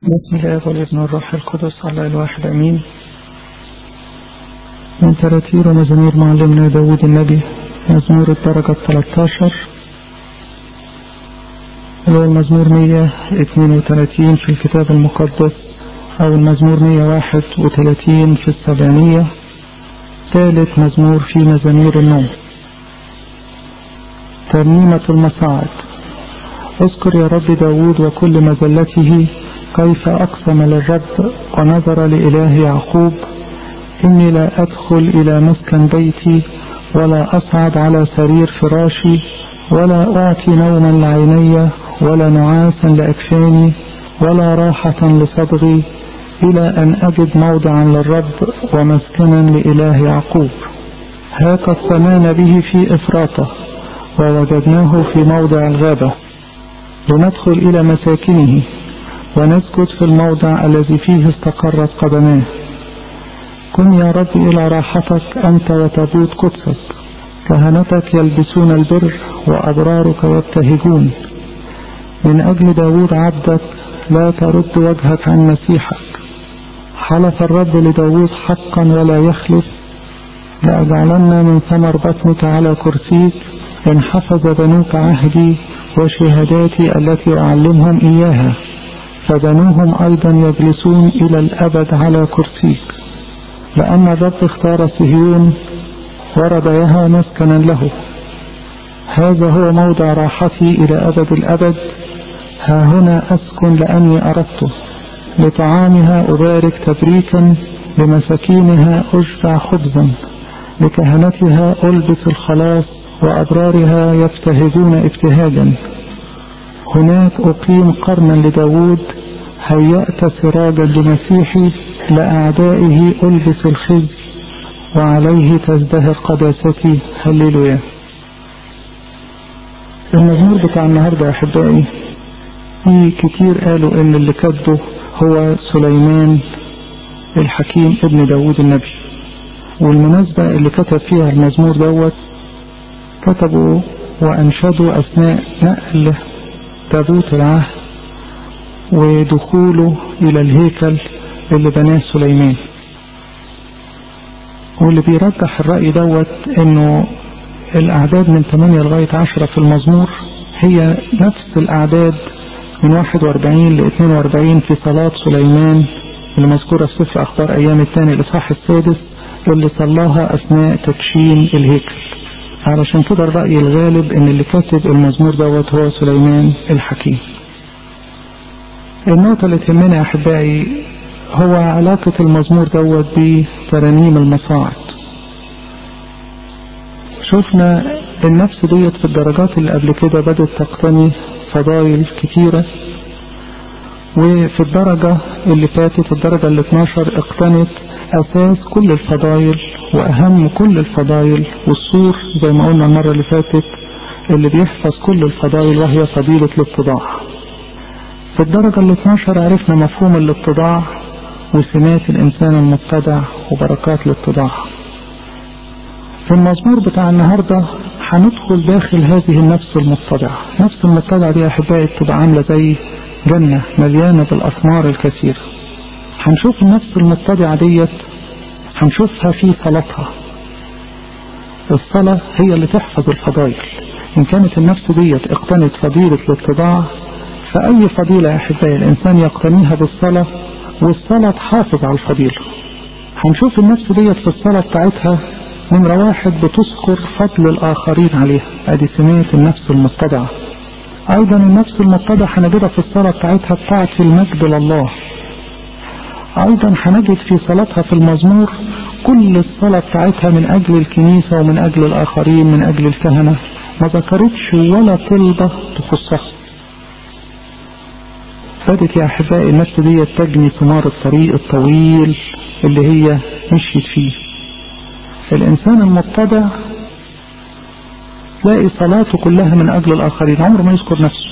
بسم الله والابن والروح القدس على الواحد امين من تراتير ومزامير معلمنا داود النبي مزمور الدرجة 13 اللي هو المزمور 132 في الكتاب المقدس او المزمور 131 في السبعينية ثالث مزمور في مزامير النوم ترنيمة المصاعد اذكر يا رب داود وكل مزلته كيف أقسم للرب ونظر لإله يعقوب إني لا أدخل إلى مسكن بيتي ولا أصعد على سرير فراشي ولا أعطي نوما لعيني ولا نعاسا لأكفاني ولا راحة لصدغي إلى أن أجد موضعا للرب ومسكنا لإله يعقوب ها قد سمعنا به في إفراطة ووجدناه في موضع الغابة لندخل إلى مساكنه ونسكت في الموضع الذي فيه استقرت قدماه كن يا رب إلى راحتك أنت وتابوت قدسك كهنتك يلبسون البر وأبرارك يبتهجون من أجل داود عبدك لا ترد وجهك عن مسيحك حلف الرب لداود حقا ولا يخلف لأجعلن من ثمر بطنك على كرسيك إن حفظ بنوك عهدي وشهاداتي التي أعلمهم إياها فبنوهم أيضا يجلسون إلى الأبد على كرسيك لأن الرب اختار صهيون وربيها مسكنا له هذا هو موضع راحتي إلى أبد الأبد ها هنا أسكن لأني أردته لطعامها أبارك تبريكا لمساكينها أشبع خبزا لكهنتها ألبس الخلاص وأبرارها يبتهجون ابتهاجا هناك أقيم قرنا لداود هيأت سراجا لمسيحي لأعدائه ألبس الخزي وعليه تزدهر قداستي هللويا المزمور بتاع النهاردة يا أحبائي في كتير قالوا إن اللي كتبه هو سليمان الحكيم ابن داود النبي والمناسبة اللي كتب فيها المزمور دوت كتبوا وأنشدوا أثناء نقل تابوت العهد ودخوله إلى الهيكل اللي بناه سليمان واللي بيرجح الرأي دوت انه الاعداد من 8 لغاية 10 في المزمور هي نفس الاعداد من 41 ل 42 في صلاة سليمان اللي مذكورة في سفر اخبار ايام الثاني الاصحاح السادس اللي صلاها اثناء تدشين الهيكل علشان كده الرأي الغالب ان اللي كاتب المزمور دوت هو سليمان الحكيم النقطة اللي تهمنا يا احبائي هو علاقة المزمور دوت بترانيم المصاعد شفنا النفس ديت في الدرجات اللي قبل كده بدأت تقتني فضائل كتيرة وفي الدرجة اللي فاتت الدرجة اللي 12 اقتنت أساس كل الفضائل وأهم كل الفضائل والسور زي ما قلنا المرة اللي فاتت اللي بيحفظ كل الفضائل وهي فضيلة الاتضاع في الدرجة اللي 12 عرفنا مفهوم الاتضاع وسمات الإنسان المتضع وبركات الاتضاع في المزمور بتاع النهاردة هندخل داخل هذه النفس المتضعة نفس المتضعة دي يا أحبائي بتبقى عاملة زي جنة مليانة بالأثمار الكثيرة هنشوف النفس المتضعة ديت هنشوفها في صلاتها الصلاة هي اللي تحفظ الفضائل إن كانت النفس ديت اقتنت فضيلة الاتضاع فأي فضيلة يا أحبائي الإنسان يقتنيها بالصلاة والصلاة تحافظ على الفضيلة هنشوف النفس ديت في الصلاة بتاعتها نمرة واحد بتذكر فضل الآخرين عليها ادي سمات النفس المتضعة أيضا النفس المتضعة هنجدها في الصلاة بتاعتها بتاعت المجد لله أيضا هنجد في صلاتها في المزمور كل الصلاة بتاعتها من أجل الكنيسة ومن أجل الآخرين من أجل الكهنة ما ذكرتش ولا طلبة تخصها بدت يا أحبائي النفس دي تجني ثمار الطريق الطويل اللي هي مشيت فيه الإنسان المتضع تلاقي صلاته كلها من أجل الآخرين عمره ما يذكر نفسه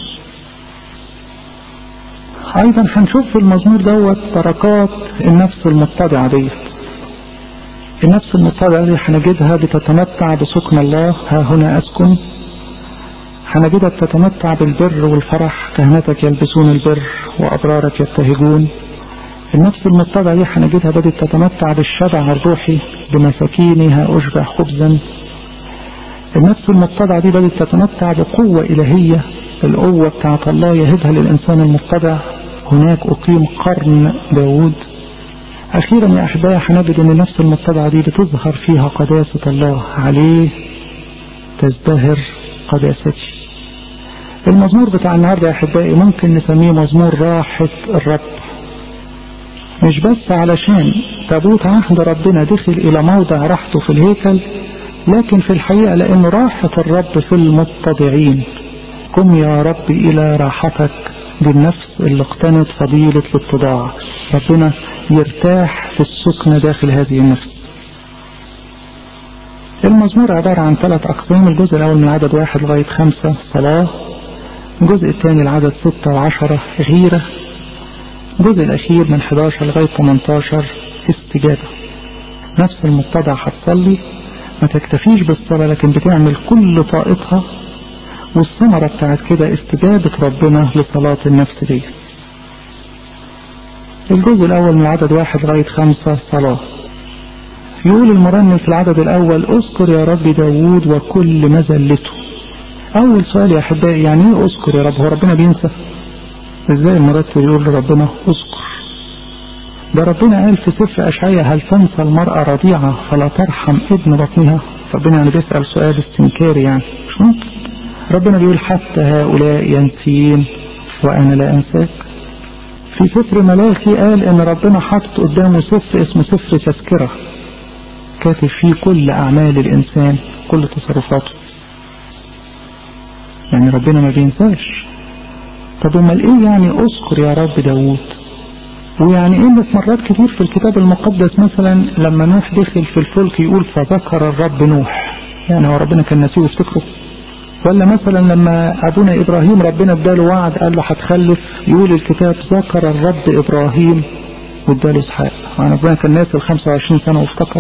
أيضا هنشوف في المزمور دوت بركات النفس المتضعة ديت النفس المتضعة دي هنجدها بتتمتع بسكن الله ها هنا أسكن هنجدها بتتمتع بالبر والفرح كهنتك يلبسون البر وأبرارك يبتهجون النفس المتبعة دي هنجدها بدأت تتمتع بالشبع الروحي بمساكينها أشبع خبزا النفس المتبعة دي بدأت تتمتع بقوة إلهية القوة بتاعت الله يهبها للإنسان المتبع هناك أقيم قرن داود أخيرا يا أحبائي هنجد أن النفس المتبعة دي بتظهر فيها قداسة الله عليه تزدهر قداستي المزمور بتاع النهاردة يا أحبائي ممكن نسميه مزمور راحة الرب مش بس علشان تابوت عهد ربنا دخل إلى موضع راحته في الهيكل لكن في الحقيقة لأن راحة الرب في المتضعين قم يا رب إلى راحتك بالنفس اللي اقتنت فضيلة الاتضاع ربنا يرتاح في السكنة داخل هذه النفس المزمور عبارة عن ثلاث أقسام الجزء الأول من عدد واحد لغاية خمسة صلاة الجزء الثاني العدد ستة وعشرة غيرة الجزء الأخير من 11 لغاية 18 استجابة نفس المتضع هتصلي ما تكتفيش بالصلاة لكن بتعمل كل طاقتها والثمرة بتاعت كده استجابة ربنا لصلاة النفس دي الجزء الأول من عدد واحد لغاية خمسة صلاة يقول المرنم في العدد الأول اذكر يا رب داوود وكل مزلته أول سؤال يا أحبائي يعني إيه اذكر يا رب هو ربنا بينسى إزاي المرتب يقول لربنا اذكر ده ربنا قال في سفر أشعية هل تنسى المرأة رضيعة فلا ترحم ابن بطنها ربنا يعني بيسأل سؤال استنكاري يعني مش ممكن ربنا بيقول حتى هؤلاء ينسين وأنا لا أنساك في سفر ملاخي قال ان ربنا حط قدامه سفر اسمه سفر تذكرة كاتب فيه كل اعمال الانسان كل تصرفاته يعني ربنا ما بينساش طب امال ايه يعني اذكر يا رب داوود ويعني ايه في مرات كتير في الكتاب المقدس مثلا لما نوح دخل في الفلك يقول فذكر الرب نوح يعني هو ربنا كان نسيه يفتكره ولا مثلا لما ابونا ابراهيم ربنا اداله وعد قال له هتخلف يقول الكتاب ذكر الرب ابراهيم واداله اسحاق يعني ربنا كان ناسي ال 25 سنه وافتكر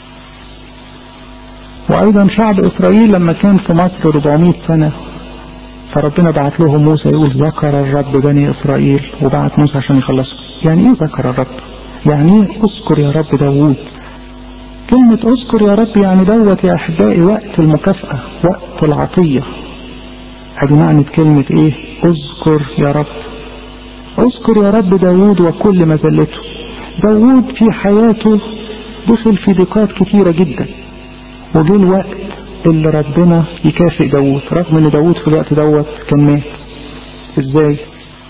وايضا شعب اسرائيل لما كان في مصر 400 سنه فربنا بعت لهم موسى يقول ذكر الرب بني اسرائيل وبعت موسى عشان يخلصهم يعني ايه ذكر الرب يعني ايه اذكر يا رب داوود كلمة اذكر يا رب يعني دوت يا احبائي وقت المكافأة وقت العطية هذه معنى كلمة ايه اذكر يا رب اذكر يا رب داوود وكل مذلته داوود في حياته دخل في ضيقات كتيرة جدا وجه الوقت اللي ربنا يكافئ داوود رغم ان داوود في الوقت دوت كان مات ازاي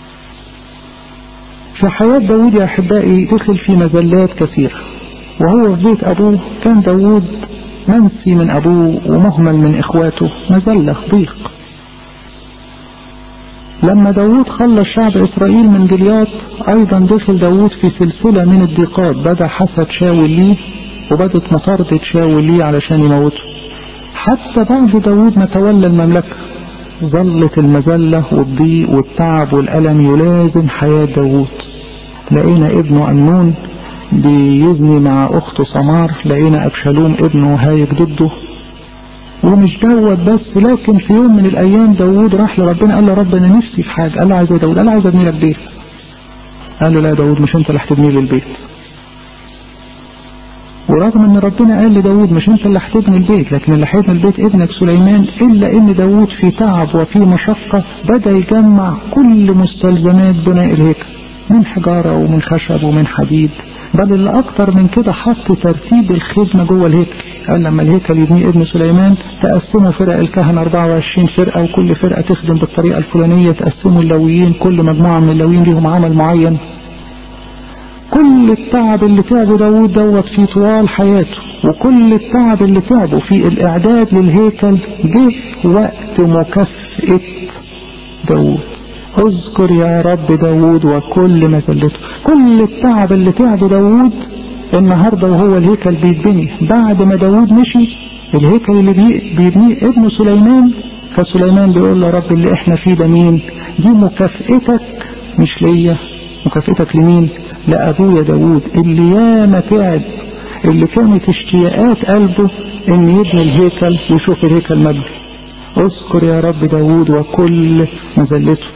في حياة داوود يا احبائي دخل في مذلات كثيرة وهو في بيت أبوه كان داوود منسي من أبوه ومهمل من إخواته مذلة ضيق لما داوود خلص شعب إسرائيل من جليات أيضا دخل داوود في سلسلة من الضيقات بدأ حسد شاول ليه وبدت مطاردة شاول ليه علشان يموته حتى بعد داوود ما تولى المملكة ظلت المذلة والضيق والتعب والألم يلازم حياة داوود لقينا ابنه أمنون بيزني مع اخته سمار لقينا ابشالوم ابنه هايج ضده ومش دوت بس لكن في يوم من الايام داوود راح لربنا قال له رب انا نفسي في حاجه قال له عايز ايه داوود قال له عايز ابني لك بيت قال له لا داوود مش انت اللي هتبني لي البيت ورغم ان ربنا قال لداود مش انت اللي هتبني البيت لكن اللي هيبني البيت ابنك سليمان الا ان داود في تعب وفي مشقة بدأ يجمع كل مستلزمات بناء الهيكل من حجارة ومن خشب ومن حديد بل اللي اكتر من كده حط ترتيب الخدمة جوه الهيكل قال لما الهيكل يبني ابن سليمان تقسموا فرق الكهنة 24 فرقة وكل فرقة تخدم بالطريقة الفلانية تقسموا اللويين كل مجموعة من اللويين ليهم عمل معين كل التعب اللي تعبه داود دوت في طوال حياته وكل التعب اللي تعبه في الاعداد للهيكل جه وقت مكافئة داود اذكر يا رب داود وكل مذلته كل التعب اللي تعبه داود النهاردة وهو الهيكل بيتبني بعد ما داود مشي الهيكل اللي بيبنيه ابن سليمان فسليمان بيقول له رب اللي احنا فيه ده مين دي مكافئتك مش ليا مكافئتك لمين لأبويا داود اللي ياما تعب اللي كانت اشتياقات قلبه ان يبني الهيكل ويشوف الهيكل مبني اذكر يا رب داود وكل مذلته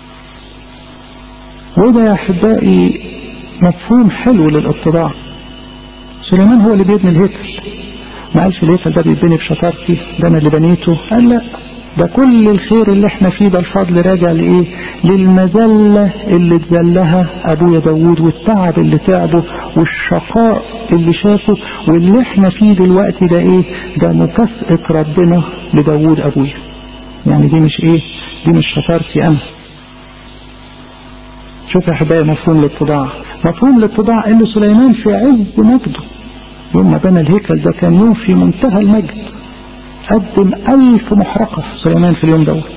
وده يا احبائي مفهوم حلو للاتضاع سليمان هو اللي بيبني الهيكل ما قالش الهيكل ده بيتبني بشطارتي ده انا اللي بنيته قال لا ده كل الخير اللي احنا فيه ده الفضل راجع لايه للمذلة اللي اتذلها ابويا داوود والتعب اللي تعبه والشقاء اللي شافه واللي احنا فيه دلوقتي ده ايه ده مكافأة ربنا لداوود ابويا يعني دي مش ايه دي مش شطارتي انا شوف يا احبائي مفهوم الاتضاع مفهوم الاتضاع اللي سليمان في عز مجده يوم ما بنى الهيكل ده كان يوم في منتهى المجد قدم ألف محرقة سليمان في اليوم دوت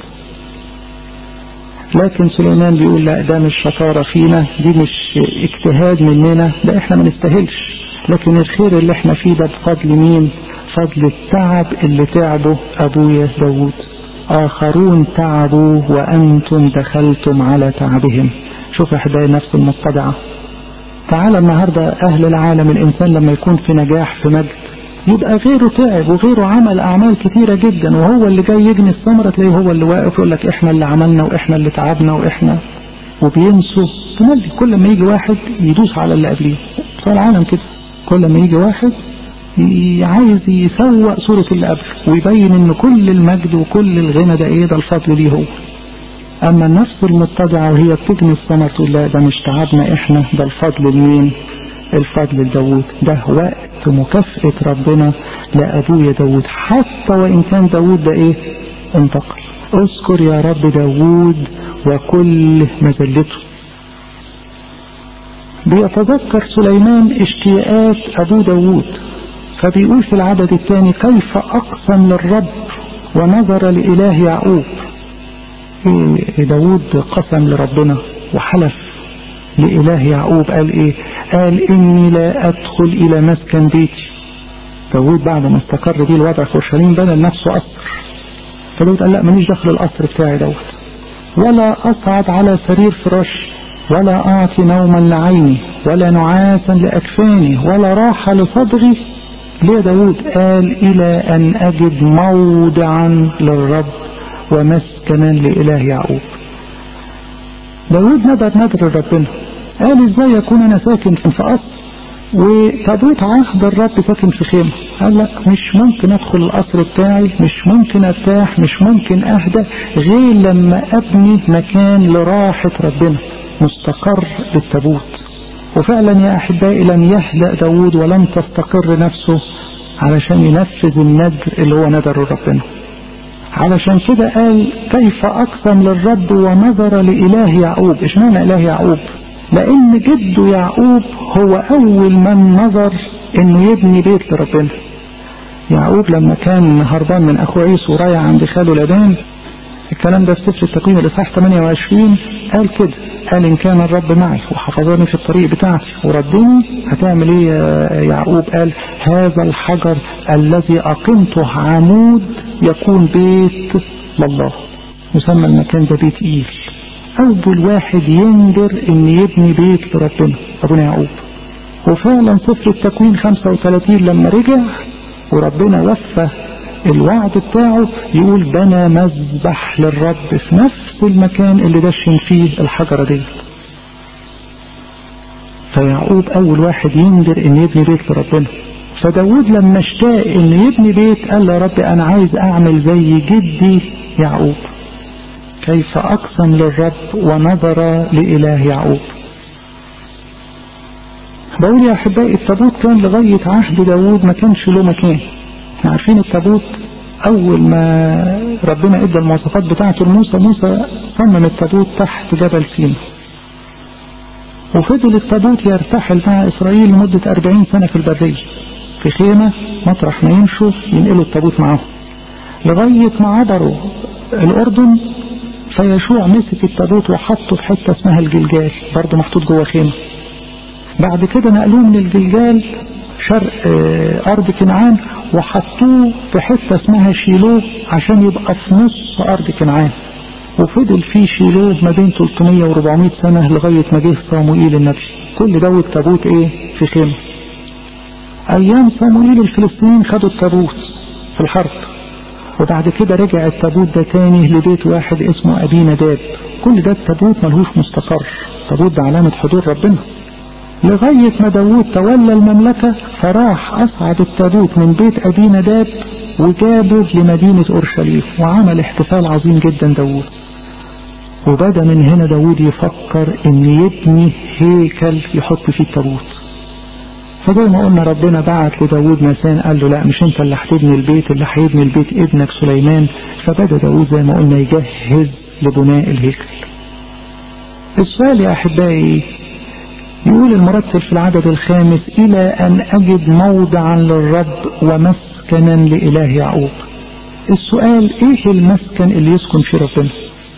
لكن سليمان بيقول لا ده مش شطارة فينا دي مش اجتهاد مننا ده احنا ما نستاهلش لكن الخير اللي احنا فيه ده بفضل مين فضل التعب اللي تعبه ابويا داود اخرون تعبوا وانتم دخلتم على تعبهم شوف احبائي النفس المتبعة تعالى النهاردة اهل العالم الانسان لما يكون في نجاح في مجد يبقى غيره تعب وغيره عمل اعمال كتيرة جدا وهو اللي جاي يجني الثمرة تلاقيه هو اللي واقف يقول لك احنا اللي عملنا واحنا اللي تعبنا واحنا وبينسوا تملي كل ما يجي واحد يدوس على اللي قبليه بتوع العالم كده كل ما يجي واحد عايز يسوق صورة اللي قبله ويبين ان كل المجد وكل الغنى ده ايه ده الفضل ليه هو اما النفس المتبعة وهي بتجني الثمر تقول لا ده مش تعبنا احنا ده الفضل لمين الفضل لداود ده وقت مكافأة ربنا لأبويا داود حتى وإن كان داود ده إيه انتقل اذكر يا رب داود وكل مذلته بيتذكر سليمان اشتياقات أبو داود فبيقول في العدد الثاني كيف أقسم للرب ونظر لإله يعقوب إيه داود قسم لربنا وحلف لإله يعقوب قال إيه قال إني لا أدخل إلى مسكن بيتي داود بعد ما استقر بيه الوضع في اورشليم بنى لنفسه قصر فداود قال لا ماليش دخل القصر بتاعي دوت ولا أصعد على سرير فراشي ولا أعطي نوما لعيني ولا نعاسا لأكفاني ولا راحة لصدغي ليه داود قال إلى أن أجد موضعا للرب ومسكنا لإله يعقوب داود ندر ندر ربنا قال ازاي يكون انا ساكن في قصر وتابوت عهد الرب ساكن في خيمه قال لا مش ممكن ادخل القصر بتاعي مش ممكن ارتاح مش ممكن اهدى غير لما ابني مكان لراحة ربنا مستقر للتابوت وفعلا يا احبائي لم يهدأ داود ولم تستقر نفسه علشان ينفذ الندر اللي هو ندر ربنا علشان كده قال كيف أقسم للرب ونظر لإله يعقوب اشمعنى إله يعقوب لأن جده يعقوب هو أول من نظر إنه يبني بيت لربنا يعقوب لما كان هربان من أخوه عيسو ورايح عند خاله لبان الكلام ده في سفر التكوين الإصحاح 28 قال كده قال إن كان الرب معي وحفظني في الطريق بتاعتي وردني هتعمل إيه يا يعقوب قال هذا الحجر الذي أقمته عمود يكون بيت لله يسمى المكان ده بيت إيل أول واحد ينذر إن يبني بيت لربنا أبونا يعقوب وفعلا سفر التكوين 35 لما رجع وربنا وفى الوعد بتاعه يقول بنى مذبح للرب في نفس المكان اللي دشن فيه الحجرة دي فيعقوب أول واحد ينذر إن يبني بيت لربنا فداود لما اشتاق إن يبني بيت قال له يا رب أنا عايز أعمل زي جدي يعقوب كيف أقسم للرب ونظر لإله يعقوب بقول يا أحبائي التابوت كان لغاية عهد داود ما كانش له مكان احنا عارفين التابوت أول ما ربنا إدى المواصفات بتاعته لموسى موسى صمم التابوت تحت جبل سينا وفضل التابوت يرتحل مع إسرائيل لمدة 40 سنة في البرية في خيمة مطرح ما يمشوا ينقلوا التابوت معاهم لغاية ما عبروا الأردن فيشوع مسك التابوت وحطه في حتة اسمها الجلجال برضه محطوط جوه خيمة بعد كده نقلوه من الجلجال شرق أرض كنعان وحطوه في حتة اسمها شيلوه عشان يبقى في نص أرض كنعان وفضل فيه شيلوه ما بين 300 و 400 سنة لغاية ما جه صاموئيل النبي كل دوت تابوت ايه في خيمة أيام صاموئيل الفلسطينيين خدوا التابوت في الحرب وبعد كده رجع التابوت ده تاني لبيت واحد اسمه أبي نداب كل ده التابوت ملهوش مستقر التابوت ده علامة حضور ربنا لغاية ما داوود تولى المملكة فراح أصعد التابوت من بيت أبي نداب وجابه لمدينة أورشليم وعمل احتفال عظيم جدا داوود وبدأ من هنا داوود يفكر ان يبني هيكل يحط فيه التابوت فزي ما قلنا ربنا بعت لداود نسان قال له لا مش انت اللي هتبني البيت اللي هيبني البيت ابنك سليمان فبدأ داود زي ما قلنا يجهز لبناء الهيكل السؤال يا احبائي يقول المرتب في العدد الخامس الى ان اجد موضعا للرب ومسكنا لاله يعقوب السؤال ايه المسكن اللي يسكن فيه ربنا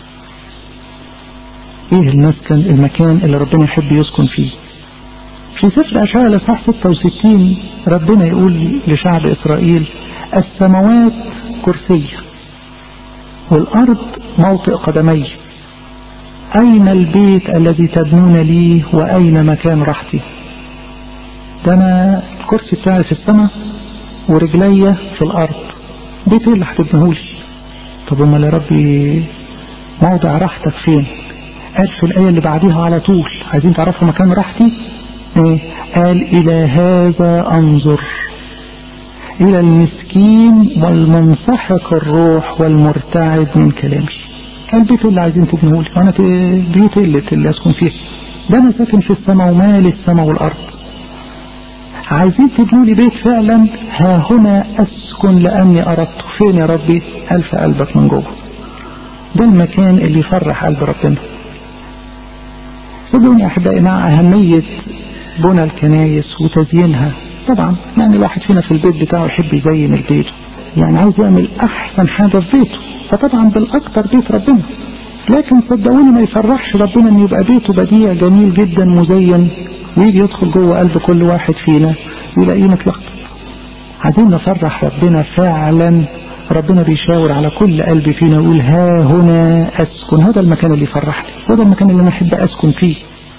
ايه المسكن المكان اللي ربنا يحب يسكن فيه في سفر أشعياء الإصحاح 66 ربنا يقول لشعب إسرائيل السماوات كرسي والأرض موطئ قدمي أين البيت الذي تبنون لي وأين مكان راحتي ده أنا الكرسي بتاعي في السماء ورجلي في الأرض بيت ايه اللي هتبنهولي طب امال يا ربي موضع راحتك فين قال في الآية اللي بعديها على طول عايزين تعرفوا مكان راحتي ايه قال الى هذا انظر الى المسكين والمنسحق الروح والمرتعد من كلامي البيت اللي عايزين تبنوه لي وانا بيوت اللي, اللي اسكن فيه ده انا ساكن في السماء ومال السماء والارض عايزين تبنوا لي بيت فعلا ها هنا اسكن لاني اردت فين يا ربي قال في قلبك من جوه ده المكان اللي يفرح قلب ربنا صدقوني يا احبائي مع اهميه بنى الكنايس وتزيينها طبعا يعني الواحد فينا في البيت بتاعه يحب يزين البيت يعني عايز يعمل احسن حاجة في بيته فطبعا بالاكتر بيت ربنا لكن صدقوني ما يفرحش ربنا ان يبقى بيته بديع جميل جدا مزين ويجي يدخل جوه قلب كل واحد فينا يلاقيه متلخبط عايزين نفرح ربنا فعلا ربنا بيشاور على كل قلب فينا يقول ها هنا اسكن هذا المكان اللي يفرحني هذا المكان اللي انا احب اسكن فيه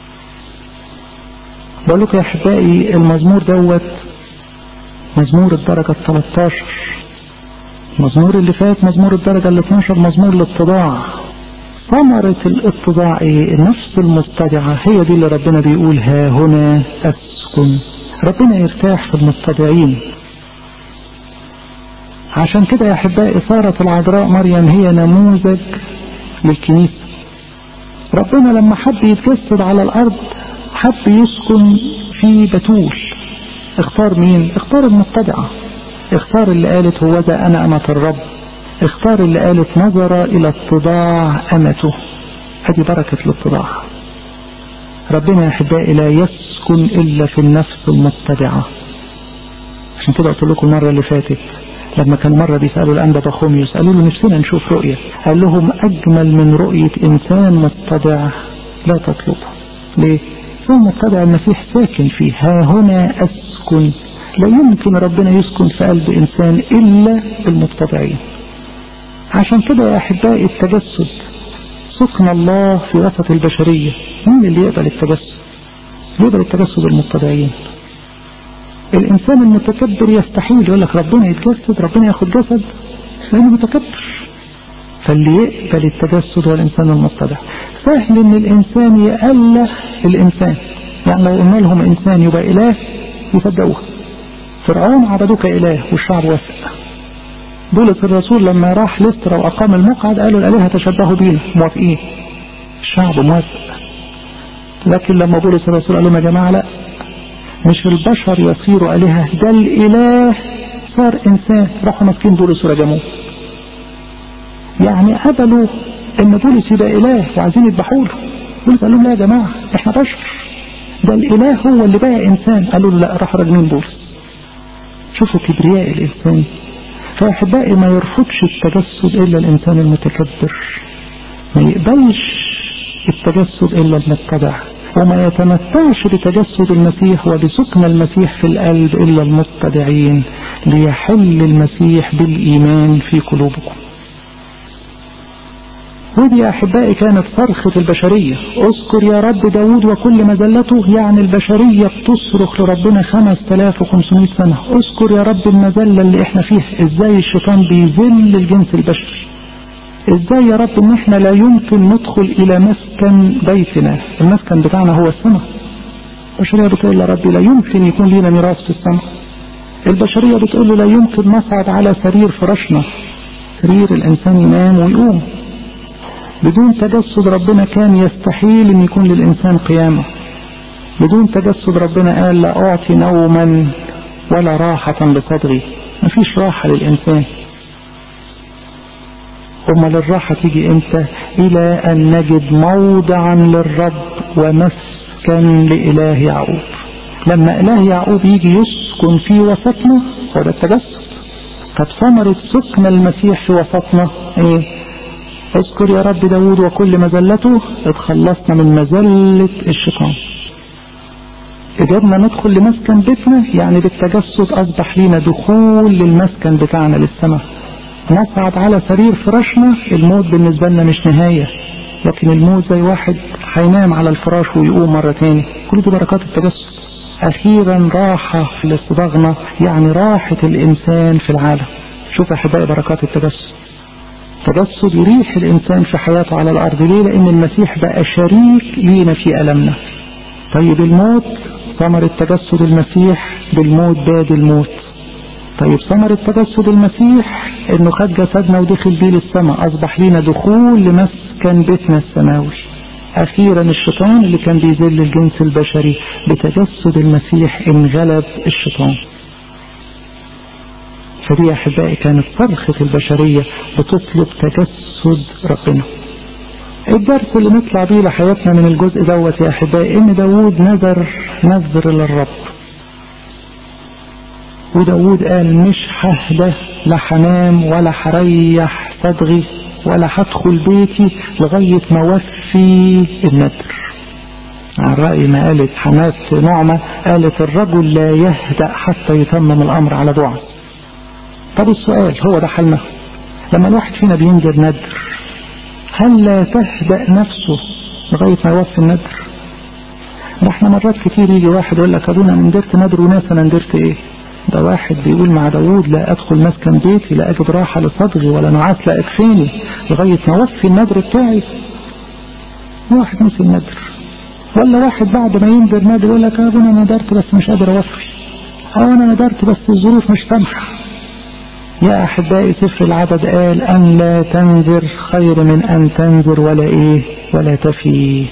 بقول لكم يا احبائي المزمور دوت مزمور الدرجة ال 13 المزمور اللي فات مزمور الدرجة ال 12 مزمور الاتضاع ثمرة الاتضاع ايه النفس المستضعة هي دي اللي ربنا بيقول ها هنا اسكن ربنا يرتاح في المستضعين عشان كده يا احبائي صارت العذراء مريم هي نموذج للكنيسة ربنا لما حب يتجسد على الارض حب يسكن في بتول اختار مين اختار المتبعة اختار اللي قالت هو ده انا امة الرب اختار اللي قالت نظر الى اتضاع امته ادي بركة الاتضاع ربنا يا احبائي لا يسكن الا في النفس المتبعة عشان كده قلت لكم المرة اللي فاتت لما كان مرة بيسألوا الأنبا بخوميوس قالوا له نفسنا نشوف رؤية قال لهم أجمل من رؤية إنسان متبع لا تطلبه ليه ثم اتبع المسيح ساكن فيه ها هنا أسكن لا يمكن ربنا يسكن في قلب إنسان إلا المتبعين عشان كده يا أحبائي التجسد سكن الله في وسط البشرية مين اللي يقبل التجسد يقبل التجسد المتبعين الإنسان المتكبر يستحيل يقول لك ربنا يتجسد ربنا ياخد جسد لأنه متكبر فاللي يقبل التجسد هو الإنسان المتبع سهل ان الانسان يأله الانسان يعني لو قلنا لهم انسان يبقى اله يصدقوها فرعون عبدوه كاله والشعب وافق بولس الرسول لما راح لسترا واقام المقعد قالوا الالهه تشبهوا بينا موافقين الشعب موافق لكن لما بولس الرسول قال لهم يا جماعه لا مش البشر يصيروا الهه ده الاله صار انسان راحوا ماسكين بولس ورجموه يعني قبلوا ان بولس يبقى اله وعايزين يذبحوا له بولس قال لهم لا يا جماعه احنا بشر ده الاله هو اللي بقى انسان قالوا له لا راح راجمين بولس شوفوا كبرياء الانسان فاحبائي ما يرفضش التجسد الا الانسان المتكبر ما يقبلش التجسد الا المتبع وما يتمتعش بتجسد المسيح وبسكن المسيح في القلب الا المتبعين ليحل المسيح بالايمان في قلوبكم ودي يا أحبائي كانت صرخة البشرية اذكر يا رب داود وكل مذلته يعني البشرية بتصرخ لربنا 5500 سنة اذكر يا رب المذلة اللي احنا فيها ازاي الشيطان بيذل الجنس البشري ازاي يا رب ان احنا لا يمكن ندخل الى مسكن بيتنا المسكن بتاعنا هو السماء البشرية بتقول يا رب لا يمكن يكون لنا ميراث في السماء البشرية بتقول له لا يمكن نصعد على سرير فراشنا سرير الانسان ينام ويقوم بدون تجسد ربنا كان يستحيل ان يكون للانسان قيامة بدون تجسد ربنا قال لا اعطي نوما ولا راحة لصدري مفيش راحة للانسان امال الراحة تيجي امتى الى ان نجد موضعا للرب ومسكن لإله يعقوب لما اله يعقوب يجي يسكن في وسطنا هو ده التجسد طب ثمرة سكن المسيح في وسطنا ايه اذكر يا رب داود وكل مذلته اتخلصنا من مذلة الشيطان قدرنا ندخل لمسكن بيتنا يعني بالتجسد اصبح لنا دخول للمسكن بتاعنا للسماء نصعد على سرير فراشنا الموت بالنسبة لنا مش نهاية لكن الموت زي واحد هينام على الفراش ويقوم مرة تاني كل دي بركات التجسد اخيرا راحة لاصطباغنا يعني راحة الانسان في العالم شوف يا احبائي بركات التجسد التجسد يريح الانسان في حياته على الارض ليه لان المسيح بقى شريك لينا في المنا طيب الموت ثمرة تجسد المسيح بالموت باد الموت طيب ثمرة تجسد المسيح انه خد جسدنا ودخل بيه للسماء اصبح لينا دخول لمسكن بيتنا السماوي اخيرا الشيطان اللي كان بيذل الجنس البشري بتجسد المسيح انغلب الشيطان فدي يا احبائي كانت صرخة البشرية بتطلب تجسد ربنا الدرس اللي نطلع بيه لحياتنا من الجزء دوت يا احبائي ان داوود نذر نذر للرب وداود قال مش ههدى لا هنام ولا هريح صدغي ولا هدخل بيتي لغاية ما اوفي النذر عن رأي ما قالت حماس نعمة قالت الرجل لا يهدأ حتى يتمم الأمر على دعاء طب السؤال هو ده حلنا لما الواحد فينا بينذر نذر هل لا تهدأ نفسه لغاية ما يوفي النذر ده احنا مرات كتير يجي واحد يقول لك ابونا انا ندرت نذر وناس انا ندرت ايه ده واحد بيقول مع داوود لا ادخل مسكن بيتي لا اجد راحة لصدغي ولا نعاس لا اكفيني لغاية ما اوفي النذر بتاعي واحد نسي النذر ولا واحد بعد ما ينذر نذر يقول لك ابونا انا ندرت بس مش قادر اوفي او انا ندرت بس الظروف مش سامحه يا أحبائي سفر العدد قال أن لا تنذر خير من أن تنذر ولا إيه ولا تفي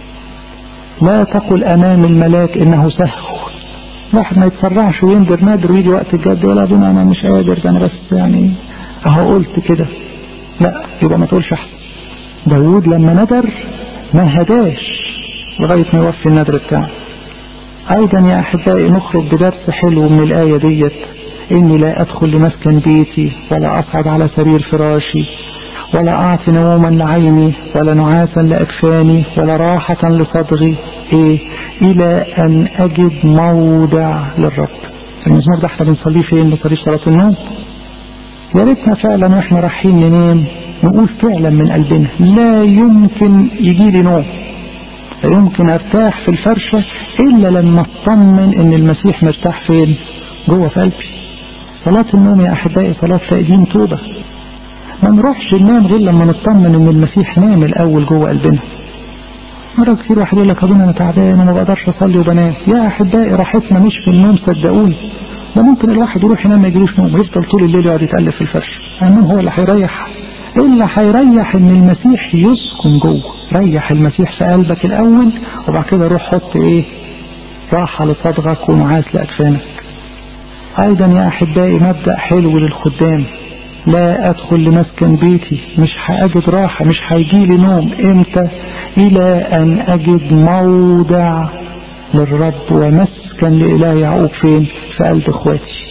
لا تقل أمام الملاك إنه سهو واحد ما يتسرعش وينذر نادر ويجي وقت الجد ولا أبونا أنا مش قادر ده أنا بس يعني أهو قلت كده لا يبقى ما تقولش أحسن داوود لما ندر ما هداش لغاية ما يوفي النذر بتاعه أيضا يا أحبائي نخرج بدرس حلو من الآية ديت إني لا أدخل لمسكن بيتي ولا أصعد على سرير فراشي ولا أعطي نوما لعيني ولا نعاسا لأكفاني ولا راحة لصدغي إيه إلى أن أجد موضع للرب المزمور ده احنا بنصليه فين بنصليه صلاة النوم يا ريتنا فعلا واحنا رايحين ننام نقول فعلا من قلبنا لا يمكن يجي لي نوم لا يمكن ارتاح في الفرشة الا لما اطمن ان المسيح مرتاح فين جوه في قلبي صلاة النوم يا أحبائي صلاة تقديم توبة ما نروحش ننام غير لما نطمن إن المسيح نام الأول جوه قلبنا مرة كتير واحد يقول لك أبونا أنا تعبان وما بقدرش أصلي وبنام يا أحبائي راحتنا مش في النوم صدقوني ده ممكن الواحد يروح ينام ما يجيلوش نوم يفضل طول الليل يقعد يتألف في الفرش النوم هو اللي هيريح اللي هيريح إن المسيح يسكن جوه ريح المسيح في قلبك الأول وبعد كده روح حط إيه راحة لصدغك ونعاس لأكفانك ايضا يا احبائي مبدأ حلو للخدام لا ادخل لمسكن بيتي مش هاجد راحة مش هيجيلي نوم امتى الى ان اجد موضع للرب ومسكن لإله يعقوب فين في قلب اخواتي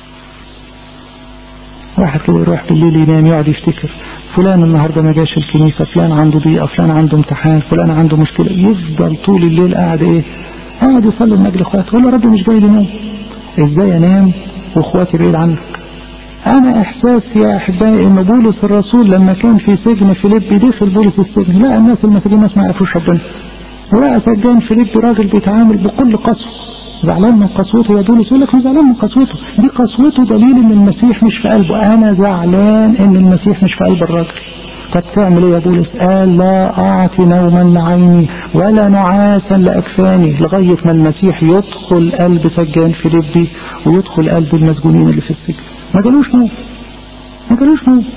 واحد كده يروح بالليل ينام يقعد يفتكر فلان النهارده ما جاش الكنيسه فلان عنده ضيقه فلان عنده امتحان فلان عنده مشكله يفضل طول الليل قاعد ايه قاعد يصلي من اجل اخواته يقول يا رب مش جاي لي نوم ازاي انام واخواتي بعيد عنك انا احساسي يا احبائي ان بولس الرسول لما كان في سجن فيليبي دخل بولس السجن لا الناس المساجين الناس ما يعرفوش ربنا ولقى سجان فيليبي راجل بيتعامل بكل قسوه زعلان من قسوته يا بولس يقول لك مش زعلان من قسوته دي قسوته دليل ان المسيح مش في قلبه انا زعلان ان المسيح مش في قلب الراجل طب تعمل ايه يا بولس قال لا اعطي نوما لعيني ولا نعاسا لاكفاني لغايه ما المسيح يدخل قلب سجان فيليبي ويدخل قلب المسجونين اللي في السجن ما جالوش نوم ما جالوش نوم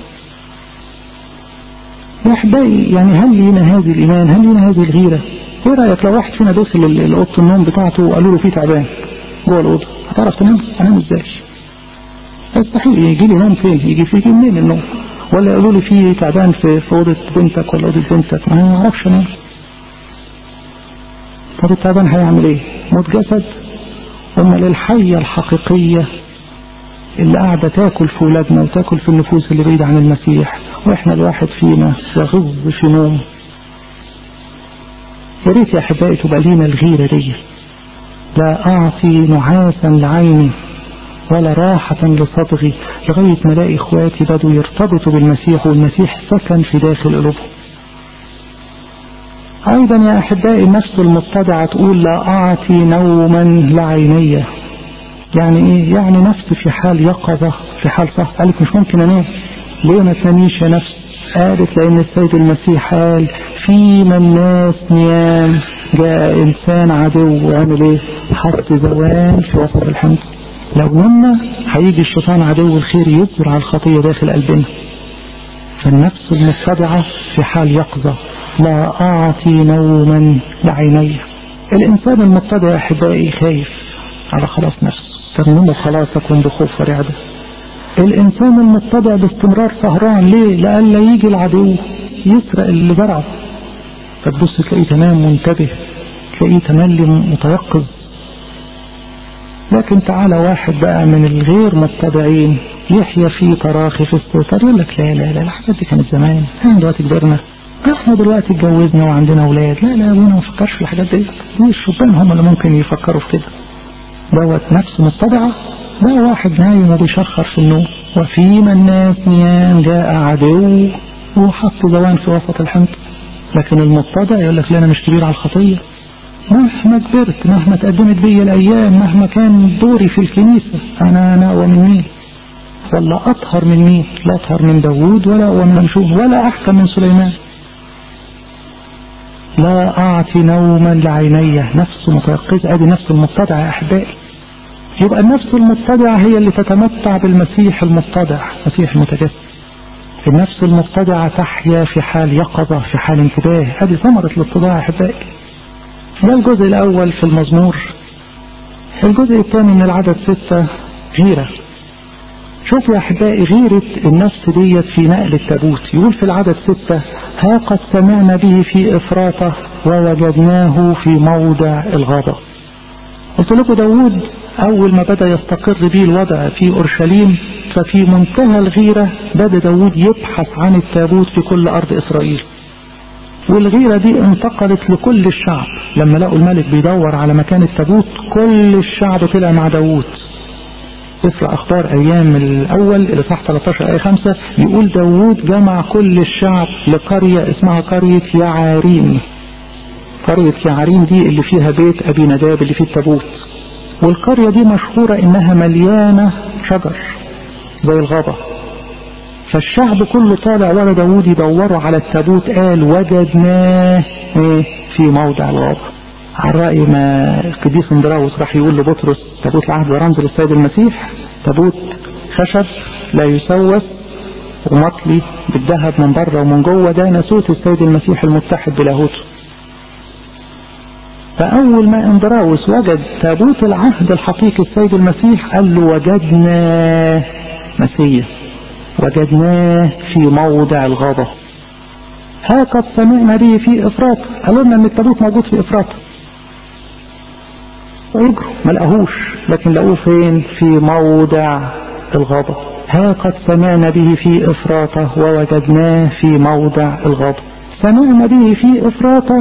يا احبائي يعني هل لينا هذه الايمان هل لينا هذه الغيره ايه رايك لو واحد فينا دخل اوضه النوم بتاعته وقالوا له فيه تعبان جوه الاوضه هتعرف تنام انام ازاي يستحيل يجي لي نوم فين يجي فيه منين النوم ولا يقولوا لي في تعبان في في اوضه بنتك ولا اوضه بنتك ما اعرفش انام طب التعبان هيعمل ايه موت جسد امال الحيه الحقيقيه اللي قاعده تاكل في ولادنا وتاكل في النفوس اللي بعيده عن المسيح واحنا الواحد فينا يغض في نوم يا ريت يا احبائي تبقى لينا الغيره دي لا اعطي نعاسا لعيني ولا راحة لصدغي لغاية ما الاقي اخواتي بدوا يرتبطوا بالمسيح والمسيح سكن في داخل قلوبهم ايضا يا احبائي النفس المتضعة تقول لا اعطي نوما لعيني يعني ايه يعني نفس في حال يقظة في حال صح قالت مش ممكن انام ليه ما تناميش يا نفس قالت لان السيد المسيح قال فيما الناس نيام جاء انسان عدو وعمل ايه حط زوان في وسط الحمد لو نمنا هيجي الشيطان عدو الخير يزرع الخطية داخل قلبنا فالنفس المتبعة في حال يقظة لا أعطي نوما لعيني الإنسان المتبع أحبائي خايف على خلاص نفسه ترنموا خلاصكم بخوف ورعدة الإنسان المتبع باستمرار سهران ليه لألا يجي العدو يسرق اللي زرعه فتبص تلاقيه تمام منتبه تلاقيه تملي متيقظ لكن تعالى واحد بقى من الغير متبعين يحيا في تراخي في استهتار يقول لك لا لا لا الحاجات دي كانت زمان احنا دلوقتي كبرنا احنا دلوقتي اتجوزنا وعندنا اولاد لا لا ابونا ما فكرش في الحاجات دي دي الشبان هم اللي ممكن يفكروا في كده دوت نفس متبعة ده واحد نايم وبيشخر في النوم وفيما الناس نيام جاء عدو وحط زوان في وسط الحمد لكن المتبع يقول لك لا انا مش كبير على الخطيه مهما كبرت مهما تقدمت بي الأيام مهما كان دوري في الكنيسة أنا أنا ومن مين ولا أطهر من مين لا أطهر من داوود ولا أقوى من منشوه ولا أحكم من سليمان لا أعطي نوما لعيني نفس متيقظة أدي نفس المتضع يا أحبائي يبقى النفس المتضعة هي اللي تتمتع بالمسيح المتضع مسيح المتجسد النفس المتضعة تحيا في حال يقظة في حال انتباه هذه ثمرة الاتضاع يا أحبائي ده الجزء الأول في المزمور الجزء الثاني من العدد ستة غيرة شوف يا أحبائي غيرة النفس ديت في نقل التابوت يقول في العدد ستة ها قد سمعنا به في إفراطة ووجدناه في موضع الغابة قلت لكم داود أول ما بدأ يستقر به الوضع في أورشليم ففي منتهى الغيرة بدأ داود يبحث عن التابوت في كل أرض إسرائيل والغيرة دي انتقلت لكل الشعب لما لقوا الملك بيدور على مكان التابوت كل الشعب طلع مع داوود سفر أخبار أيام الأول اللي صح 13 آية 5 يقول داوود جمع كل الشعب لقرية اسمها قرية يعاريم قرية يعاريم دي اللي فيها بيت أبي نداب اللي فيه التابوت والقرية دي مشهورة إنها مليانة شجر زي الغابة فالشعب كله طالع ورا داوود يدوروا على التابوت قال وجدناه ايه في موضع الغابة على رأي ما القديس اندراوس راح يقول لبطرس تابوت العهد ورمز للسيد المسيح تابوت خشب لا يسوس ومطلي بالذهب من بره ومن جوه ده ناسوت السيد المسيح المتحد بلاهوته فأول ما اندراوس وجد تابوت العهد الحقيقي السيد المسيح قال له وجدنا مسيح وجدناه في موضع الغابة ها قد سمعنا به في إفراط قالوا لنا ان التابوت موجود في إفراط ويجروا ما لقاهوش لكن لقوه فين في موضع الغابة ها قد سمعنا به في إفراطة ووجدناه في موضع الغابة سمعنا به في إفراطة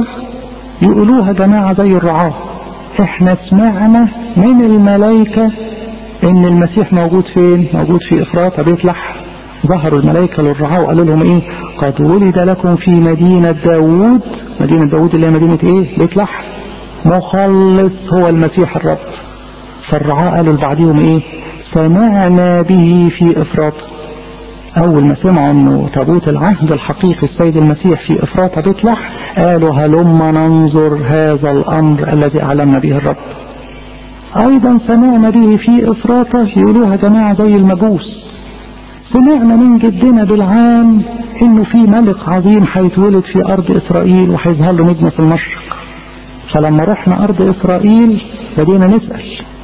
يقولوها جماعة زي الرعاة احنا سمعنا من الملائكة ان المسيح موجود فين موجود في افراط بيت لحم ظهروا الملائكة للرعاة وقالوا لهم ايه قد ولد لكم في مدينة داوود مدينة داوود اللي هي مدينة ايه بيت لحم مخلص هو المسيح الرب فالرعاة قالوا لبعضهم ايه سمعنا به في افراط اول ما سمعوا انه تابوت العهد الحقيقي السيد المسيح في افراط بيت لحم قالوا هلما ننظر هذا الامر الذي اعلمنا به الرب ايضا سمعنا به في افراطة يقولوها جماعة زي المجوس سمعنا من جدنا بالعام انه في ملك عظيم هيتولد في ارض اسرائيل وهيظهر له نجمة في المشرق فلما رحنا ارض اسرائيل بدينا نسأل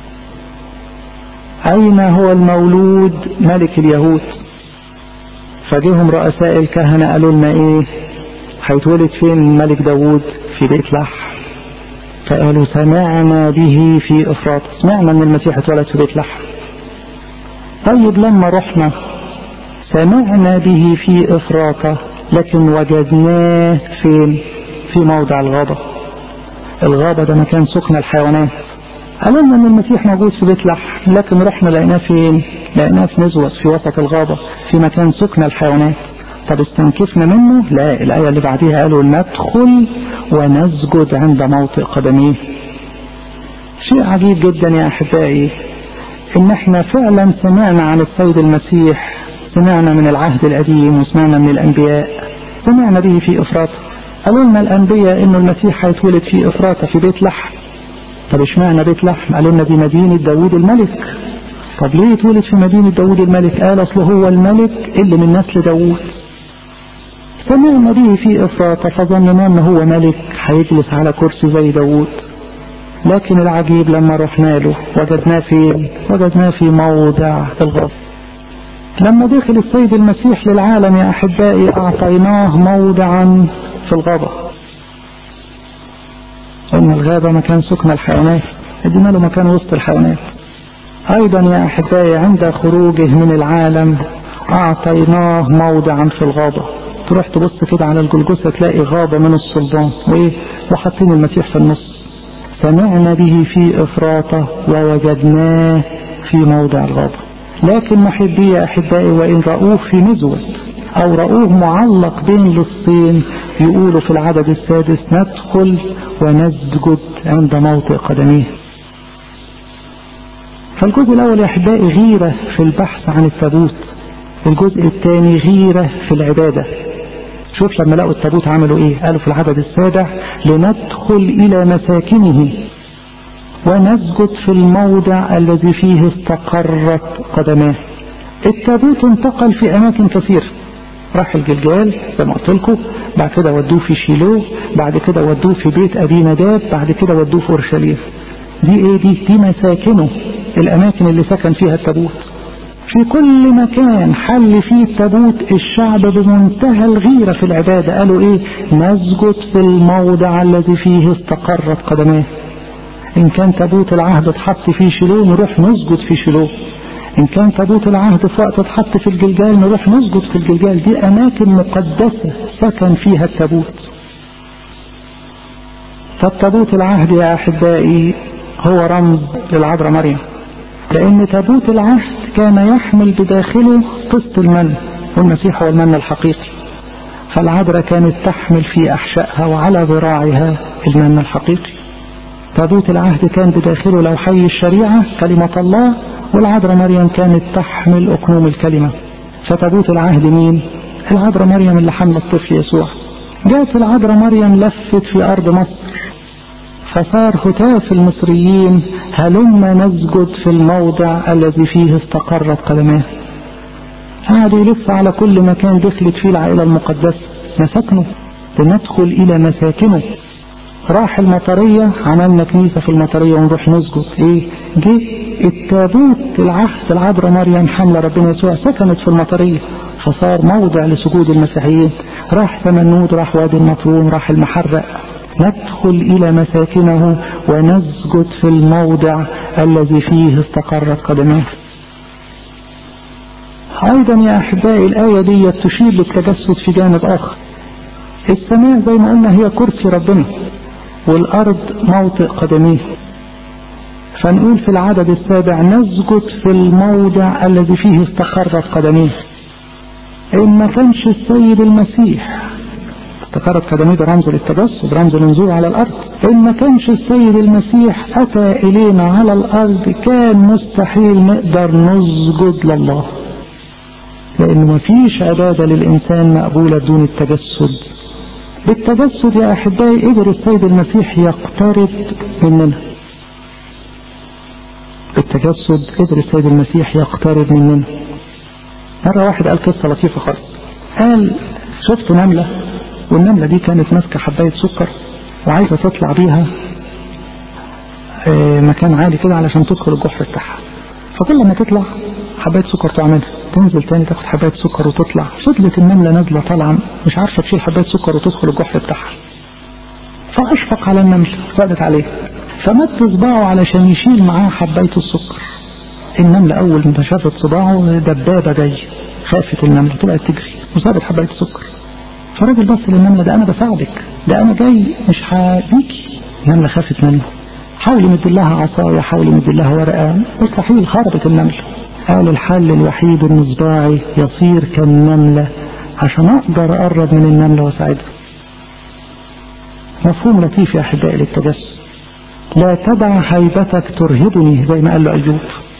اين هو المولود ملك اليهود فجيهم رؤساء الكهنة قالوا لنا ايه هيتولد فين ملك داوود في بيت لحم فقالوا سمعنا به في افراط سمعنا ان المسيح اتولد في بيت لحم طيب لما رحنا سمعنا به في افراطة لكن وجدناه فين في موضع الغابة الغابة ده مكان سكن الحيوانات قالوا لنا ان المسيح موجود في بيت لحم لكن رحنا لقيناه فين لقيناه في نزوة في وسط الغابة في مكان سكن الحيوانات طب استنكفنا منه لا الآية اللي بعديها قالوا ندخل ونسجد عند موطئ قدميه شيء عجيب جدا يا أحبائي إن احنا فعلا سمعنا عن السيد المسيح سمعنا من العهد القديم وسمعنا من الأنبياء سمعنا به في إفراط قالوا لنا الأنبياء إنه المسيح هيتولد في إفراط في بيت لحم طب اشمعنى بيت لحم قالوا لنا دي مدينة داوود الملك طب ليه يتولد في مدينة داوود الملك قال أصله هو الملك اللي من نسل داوود سمعنا به في إفراط فظننا أنه هو ملك هيجلس على كرسي زي داوود لكن العجيب لما رحنا له وجدناه فين وجدناه في موضع الغرب لما دخل السيد المسيح للعالم يا أحبائي أعطيناه موضعا في الغابة قلنا الغابة مكان سكن الحيوانات ادينا له مكان وسط الحيوانات أيضا يا أحبائي عند خروجه من العالم أعطيناه موضعا في الغابة تروح تبص كده على الجلجسة تلاقي غابة من الصلبان وإيه وحاطين المسيح في النص سمعنا به في إفراطة ووجدناه في موضع الغابة لكن محبي يا أحبائي وإن رأوه في نزوة أو رأوه معلق بين لصين يقولوا في العدد السادس ندخل ونسجد عند موطئ قدميه فالجزء الأول يا أحبائي غيرة في البحث عن التابوت الجزء الثاني غيرة في العبادة شوف لما لقوا التابوت عملوا ايه قالوا في العدد السابع لندخل الى مساكنه ونسجد في الموضع الذي فيه استقرت قدماه التابوت انتقل في اماكن كثيرة راح الجلجال زي ما قلت لكم بعد كده ودوه في شيلو بعد كده ودوه في بيت ابي نداب بعد كده ودوه في اورشليم دي ايه دي دي مساكنه الاماكن اللي سكن فيها التابوت في كل مكان حل فيه التابوت الشعب بمنتهى الغيرة في العبادة قالوا ايه نسجد في الموضع الذي فيه استقرت قدماه ان كان تابوت العهد اتحط فيه شيلو نروح نسجد في شيلو ان كان تابوت العهد في وقت اتحط في الجلجال نروح نسجد في الجلجال دي اماكن مقدسة سكن فيها التابوت فالتابوت العهد يا احبائي هو رمز للعذراء مريم لان تابوت العهد كان يحمل بداخله قسط المن والمسيح هو المن الحقيقي فالعذراء كانت تحمل في أحشائها وعلى ذراعها المن الحقيقي تابوت العهد كان بداخله لو حي الشريعة كلمة الله والعذراء مريم كانت تحمل أكنوم الكلمة فتابوت العهد مين؟ العذراء مريم اللي حمل الطفل يسوع جاءت العذراء مريم لفت في أرض مصر فصار هتاف المصريين هلما نسجد في الموضع الذي فيه استقرت قدماه قعدوا يلف على كل مكان دخلت فيه العائلة المقدسة مساكنه لندخل إلى مساكنه راح المطرية عملنا كنيسة في المطرية ونروح نسجد ايه جه التابوت العهد العذراء مريم حملة ربنا يسوع سكنت في المطرية فصار موضع لسجود المسيحيين راح ثمنود راح وادي النطرون راح المحرق ندخل إلى مساكنه ونسجد في الموضع الذي فيه استقرت قدماه أيضا يا أحبائي الآية دي تشير للتجسد في جانب آخر السماء زي ما قلنا هي كرسي ربنا والأرض موطئ قدميه فنقول في العدد السابع نسجد في الموضع الذي فيه استقرت قدميه إن ما كانش السيد المسيح استقرت قدميه ده رمز للتجسد رمز للنزول على الأرض إن ما كانش السيد المسيح أتى إلينا على الأرض كان مستحيل نقدر نسجد لله لأن ما فيش عبادة للإنسان مقبولة بدون التجسد بالتجسد يا أحبائي قدر السيد المسيح يقترب مننا بالتجسد قدر السيد المسيح يقترب مننا مرة واحد قال قصة لطيفة خالص قال شفت نملة والنملة دي كانت ماسكة حباية سكر وعايزة تطلع بيها مكان عالي كده علشان تدخل الجحر بتاعها فكل ما تطلع حباية سكر تعملها تنزل تاني تاخد حباية سكر وتطلع فضلت النملة نازلة طالعة مش عارفة تشيل حباية سكر وتدخل الجحر بتاعها فأشفق على النملة فقدت عليه فمد صباعه علشان يشيل معاه حباية السكر النملة أول ما شافت صباعه دبابة جاية خافت النملة طلعت تجري وسابت حباية السكر فالراجل بص للنملة ده أنا بساعدك ده أنا جاي مش هديكي النملة خافت منه حاول يمد لها عصاية حاول يمد لها ورقة مستحيل خربت النملة قال الحل الوحيد ان صباعي يصير كالنملة عشان اقدر اقرب من النملة واساعدها مفهوم لطيف يا احبائي للتجسد لا تدع هيبتك ترهبني زي ما قال له ايوب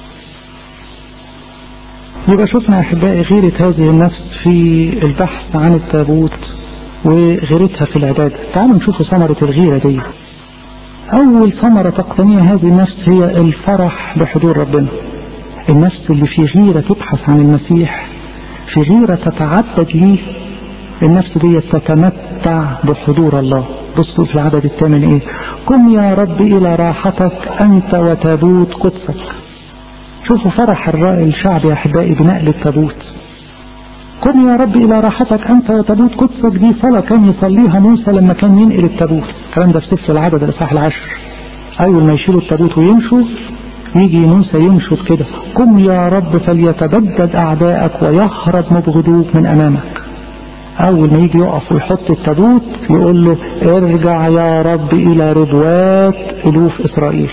يبقى شفنا يا احبائي غيرة هذه النفس في البحث عن التابوت وغيرتها في العبادة تعالوا نشوف ثمرة الغيرة دي أول ثمرة تقتنيها هذه النفس هي الفرح بحضور ربنا النفس اللي في غيرة تبحث عن المسيح في غيرة تتعبد ليه النفس دي تتمتع بحضور الله بصوا في العدد الثامن ايه قم يا رب الى راحتك انت وتابوت قدسك شوفوا فرح الشعب يا احبائي بنقل التابوت قم يا رب الى راحتك انت وتابوت قدسك دي صلاة كان يصليها موسى لما كان ينقل التابوت الكلام ده في سفر العدد الاصحاح العشر اول ما يشيلوا التابوت ويمشوا يجي موسى ينشد كده قم يا رب فليتبدد أعدائك ويهرب مبغضوك من أمامك أول ما يجي يقف ويحط التابوت يقول له ارجع يا رب إلى ربوات ألوف إسرائيل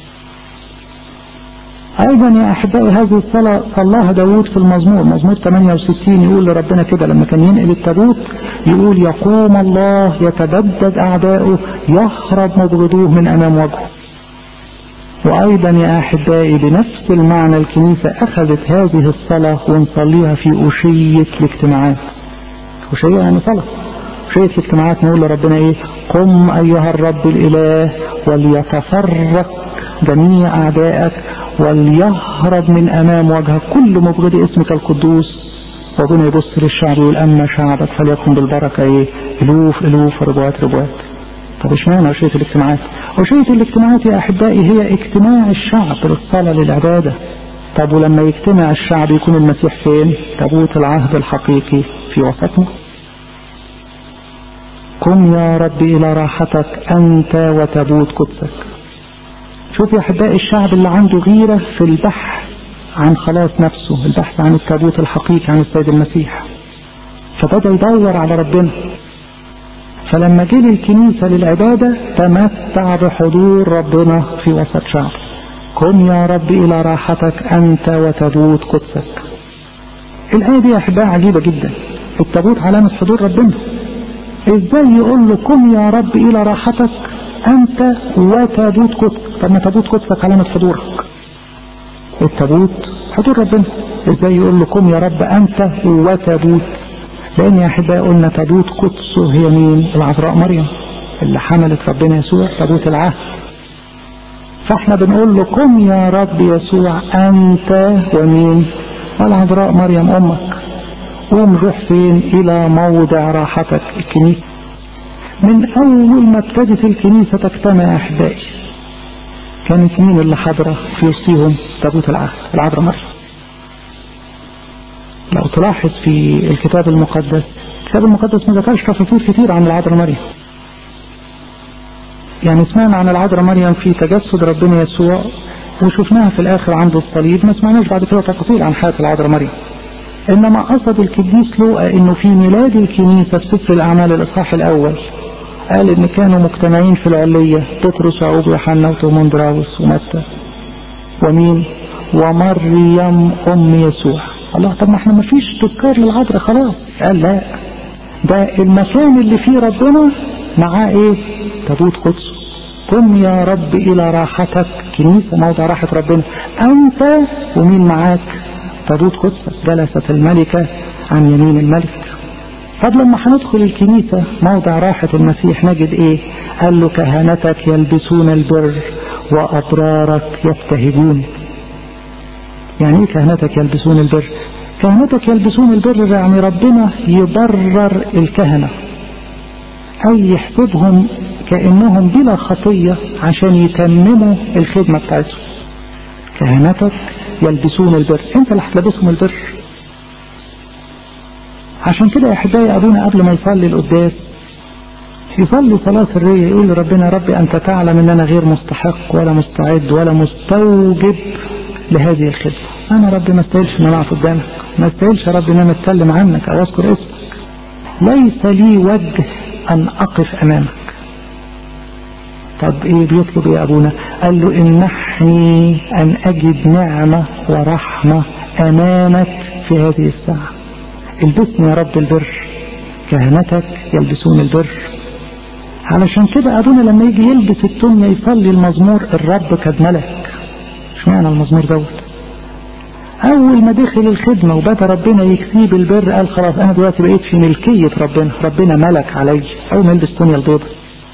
أيضا يا أحبائي هذه الصلاة صلاها داود في المزمور مزمور 68 يقول لربنا كده لما كان ينقل التابوت يقول يقوم الله يتبدد أعدائه يهرب مبغضوه من أمام وجهه وأيضا يا أحبائي بنفس المعنى الكنيسة أخذت هذه الصلاة ونصليها في أشية الاجتماعات أشية يعني صلاة أشية الاجتماعات نقول لربنا إيه قم أيها الرب الإله وليتفرق جميع أعدائك وليهرب من أمام وجهك كل مبغض اسمك القدوس ربنا يبص للشعب يقول أما شعبك فليكن بالبركة إيه ألوف ألوف ربوات ربوات طب اشمعنى أشية الاجتماعات أشية الاجتماعات يا أحبائي هي اجتماع الشعب للصلاة للعبادة طب ولما يجتمع الشعب يكون المسيح فين تابوت العهد الحقيقي في وسطنا قم يا رب إلى راحتك أنت وتابوت قدسك شوف يا أحبائي الشعب اللي عنده غيرة في البحث عن خلاص نفسه البحث عن التابوت الحقيقي عن السيد المسيح فبدأ يدور على ربنا فلما جه الكنيسة للعبادة تمتع بحضور ربنا في وسط شعب قم يا رب إلى راحتك أنت وتابوت قدسك الآية دي يا أحبائي عجيبة جدا التابوت علامة حضور ربنا ازاي يقول له قم يا رب إلى راحتك أنت وتابوت قدسك طب ما تابوت قدسك علامة حضورك التابوت حضور ربنا ازاي يقول له قم يا رب أنت وتابوت لأن يا أحبائي قلنا تابوت قدسه هي مين العذراء مريم اللي حملت ربنا يسوع تابوت العهد فاحنا بنقول له قم يا رب يسوع أنت ومين العذراء مريم أمك قوم روح فين إلى موضع راحتك الكنيسة من أول ما ابتدت الكنيسة تجتمع يا أحبائي كانت مين اللي حاضرة في وسطهم تابوت العهد العذراء مريم لو تلاحظ في الكتاب المقدس الكتاب المقدس ما ذكرش تفاصيل كتير عن العذراء مريم يعني سمعنا عن العذراء مريم في تجسد ربنا يسوع وشفناها في الاخر عند الصليب ما سمعناش بعد كده تفاصيل عن حياة العذراء مريم انما قصد القديس لوقا انه في ميلاد الكنيسة في سفر الاعمال الاصحاح الاول قال ان كانوا مجتمعين في العلية بطرس وعوب ويوحنا وتومون دراوس ومتى ومين ومريم ام يسوع الله طب ما احنا ما فيش تذكار للعذراء خلاص قال لا ده المكان اللي فيه ربنا معاه ايه تابوت قدسه قم يا رب الى راحتك كنيسة موضع راحة ربنا انت ومين معاك تابوت قدسك جلست الملكة عن يمين الملك طب لما هندخل الكنيسة موضع راحة المسيح نجد ايه قال له كهنتك يلبسون البر وأبرارك يبتهجون يعني ايه كهنتك يلبسون البر كهنتك يلبسون البر يعني ربنا يبرر الكهنة أي يحسبهم كأنهم بلا خطية عشان يتمموا الخدمة بتاعتهم كهنتك يلبسون البر انت اللي هتلبسهم البر عشان كده يا احبائي ابونا قبل ما يصلي القداس يصلي صلاة الرية يقول لربنا يا رب أنت تعلم أن أنا غير مستحق ولا مستعد ولا مستوجب لهذه الخدمة أنا رب ما استاهلش أن أنا أقف قدامك ما استاهلش يا رب أن أنا أتكلم عنك أو أذكر اسمك ليس لي وجه أن أقف أمامك طب إيه بيطلب يا أبونا قال له امنحني أن أجد نعمة ورحمة أمامك في هذه الساعة البسني يا رب البر كهنتك يلبسون البر علشان كده أبونا لما يجي يلبس التمة يصلي المزمور الرب قد ملك مش معنى المزمور دوت أول ما دخل الخدمة وبدأ ربنا يكسيه بالبر قال خلاص أنا دلوقتي بقيت في ملكية ربنا ربنا ملك علي أول ما يلبس التمية البيضة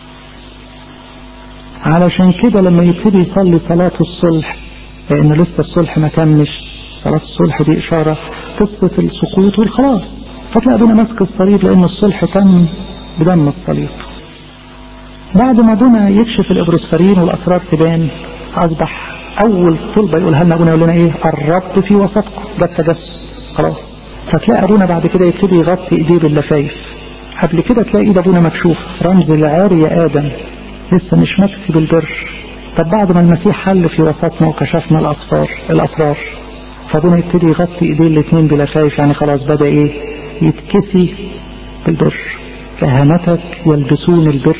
علشان كده لما يبتدي يصلي صلاة الصلح لأن لسه الصلح ما تمش صلاة الصلح دي إشارة قصة السقوط والخلاص فتلاقي أبونا ماسك الصليب لأن الصلح تم بدم الصليب بعد ما ابونا يكشف الابروسفرين والاسرار تبان اصبح اول طلبه يقولها لنا ابونا يقول لنا ايه الرب في وسطكم ده التجسد خلاص فتلاقي ابونا بعد كده يبتدي يغطي ايديه باللفايف قبل كده تلاقي ايد ابونا مكشوف رمز العار يا ادم لسه مش مكسي بالبر طب بعد ما المسيح حل في وسطنا وكشفنا الاسرار الاسرار فابونا يبتدي يغطي ايديه الاثنين بلفايف يعني خلاص بدا ايه يتكسي بالبر كهنتك يلبسون البر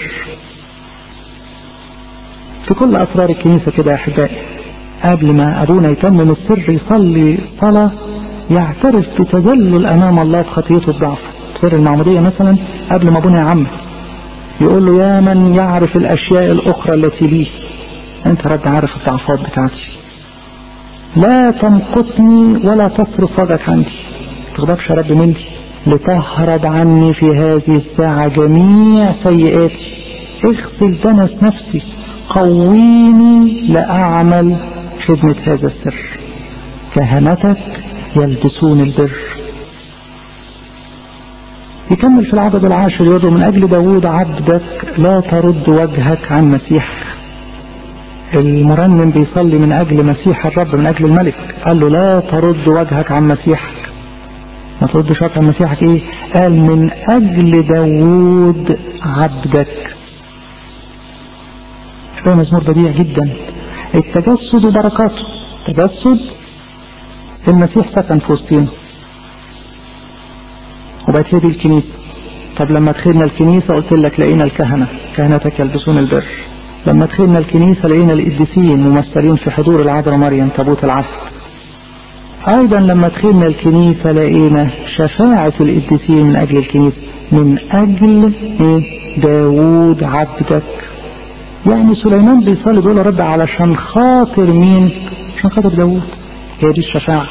في كل أسرار الكنيسة كده يا أحبائي قبل ما أبونا يتمم السر يصلي صلاة يعترف بتذلل أمام الله بخطيته الضعف سر المعمودية مثلا قبل ما أبونا يعمل يقول له يا من يعرف الأشياء الأخرى التي لي أنت رب عارف الضعفات بتاعتي لا تمقتني ولا تصرف وجهك عني تغضبش يا رب مني لتهرب عني في هذه الساعة جميع سيئاتي اغسل دنس نفسي قويني لأعمل خدمة هذا السر كهنتك يلبسون البر يكمل في العدد العاشر يقول من أجل داود عبدك لا ترد وجهك عن مسيحك المرنم بيصلي من أجل مسيح الرب من أجل الملك قال له لا ترد وجهك عن مسيحك ما تردش وجهك عن مسيحك ايه قال من أجل داود عبدك ده مزمور بديع جدا التجسد وبركاته تجسد المسيح سكن في وسطينا وبقت هي دي الكنيسة طب لما دخلنا الكنيسة قلت لك لقينا الكهنة كهنتك يلبسون البر لما دخلنا الكنيسة لقينا القديسين ممثلين في حضور العذراء مريم تابوت العسل أيضا لما دخلنا الكنيسة لقينا شفاعة القديسين من أجل الكنيسة من أجل إيه داوود عبدك يعني سليمان بيصلي بيقول يا رب علشان خاطر مين عشان خاطر داوود هي دي الشفاعة